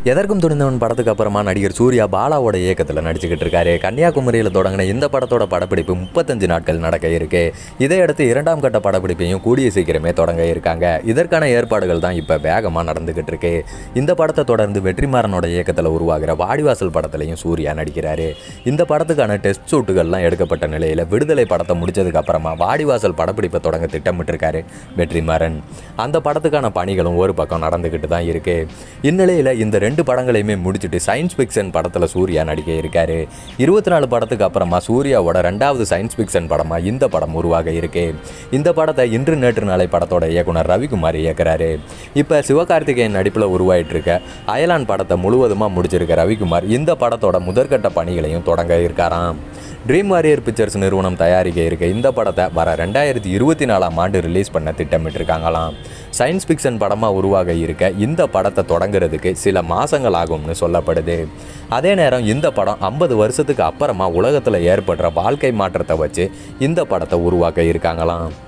எதற்கும் துணிந்தவன் படத்துக்கு அப்புறமா நடிகர் சூர்யா பாலாவோட இயக்கத்தில் நடிச்சுக்கிட்டு இருக்காரு கன்னியாகுமரியில் தொடங்கின இந்த படத்தோட படப்பிடிப்பு முப்பத்தஞ்சு நாட்கள் நடக்க இருக்கு இதையடுத்து இரண்டாம் கட்ட படப்பிடிப்பையும் கூடிய சீக்கிரமே தொடங்க இருக்காங்க இதற்கான ஏற்பாடுகள் தான் இப்போ வேகமாக நடந்துகிட்டு இருக்கு இந்த படத்தை தொடர்ந்து வெற்றிமாறனோட இயக்கத்தில் உருவாகிற வாடிவாசல் படத்துலையும் சூர்யா நடிக்கிறாரு இந்த படத்துக்கான டெஸ்ட் ஷூட்டுகள்லாம் எடுக்கப்பட்ட நிலையில் விடுதலை படத்தை முடிச்சதுக்கு அப்புறமா வாடிவாசல் படப்பிடிப்பை தொடங்க திட்டமிட்டிருக்காரு வெற்றிமாறன் அந்த படத்துக்கான பணிகளும் ஒரு பக்கம் நடந்துக்கிட்டு தான் இருக்கு இந்நிலையில் இந்த ரெண்டு படங்களையுமே முடிச்சுட்டு சயின்ஸ் ஃபிக்ஷன் படத்தில் சூர்யா நடிக்க இருக்காரு இருபத்தி நாலு படத்துக்கு அப்புறமா சூர்யாவோட ரெண்டாவது சயின்ஸ் ஃபிக்ஷன் படமாக இந்த படம் உருவாக இருக்கு இந்த படத்தை இன்று நேற்று நாளை படத்தோட இயக்குனர் ரவிக்குமார் இயக்குறாரு இப்போ சிவகார்த்திகேயன் நடிப்பில் உருவாயிட்டு இருக்க அயலான் படத்தை முழுவதுமாக முடிச்சிருக்க ரவிக்குமார் இந்த படத்தோட முதற்கட்ட பணிகளையும் தொடங்க இருக்காராம் ட்ரீம் வாரியர் பிக்சர்ஸ் நிறுவனம் தயாரிக்க இருக்க இந்த படத்தை வர ரெண்டாயிரத்தி இருபத்தி நாலாம் ஆண்டு ரிலீஸ் பண்ண திட்டமிட்டிருக்காங்களாம் சயின்ஸ் ஃபிக்ஷன் படமாக உருவாக இருக்க இந்த படத்தை தொடங்குறதுக்கு சில மாதங்கள் ஆகும்னு சொல்லப்படுது அதே நேரம் இந்த படம் ஐம்பது வருஷத்துக்கு அப்புறமா உலகத்தில் ஏற்படுற வாழ்க்கை மாற்றத்தை வச்சு இந்த படத்தை உருவாக்க இருக்காங்களாம்